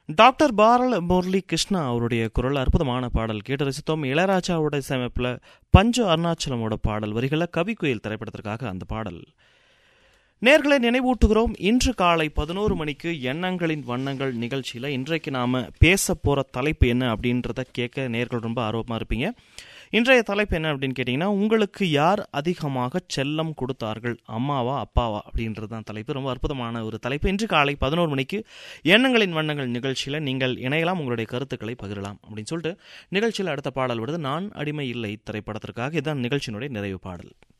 doctor barrel Murali Krishna அவருடைய குரல் அற்புதமான பாடல் கேட்டு ரசித்தோம் இளையராஜாவோட சமைப்பில் பஞ்சு அருணாச்சலமோட பாடல் வரிகளில் கவிக்குயில் திரைப்படத்திற்காக அந்த பாடல் நேர்களை நினைவூட்டுகிறோம் இன்று காலை பதினோரு மணிக்கு எண்ணங்களின் வண்ணங்கள் நிகழ்ச்சியில் இன்றைக்கு நாம் பேச போகிற தலைப்பு என்ன அப்படின்றத கேட்க நேர்கள் ரொம்ப ஆர்வமாக இருப்பீங்க இன்றைய தலைப்பு என்ன அப்படின்னு கேட்டிங்கன்னா உங்களுக்கு யார் அதிகமாக செல்லம் கொடுத்தார்கள் அம்மாவா அப்பாவா அப்படின்றது தான் தலைப்பு ரொம்ப அற்புதமான ஒரு தலைப்பு இன்று காலை பதினோரு மணிக்கு எண்ணங்களின் வண்ணங்கள் நிகழ்ச்சியில் நீங்கள் இணையலாம் உங்களுடைய கருத்துக்களை பகிரலாம் அப்படின்னு சொல்லிட்டு நிகழ்ச்சியில் அடுத்த பாடல் வருது நான் அடிமை இல்லை திரைப்படத்திற்காக இதுதான் நிகழ்ச்சியினுடைய நிறைவு பாடல்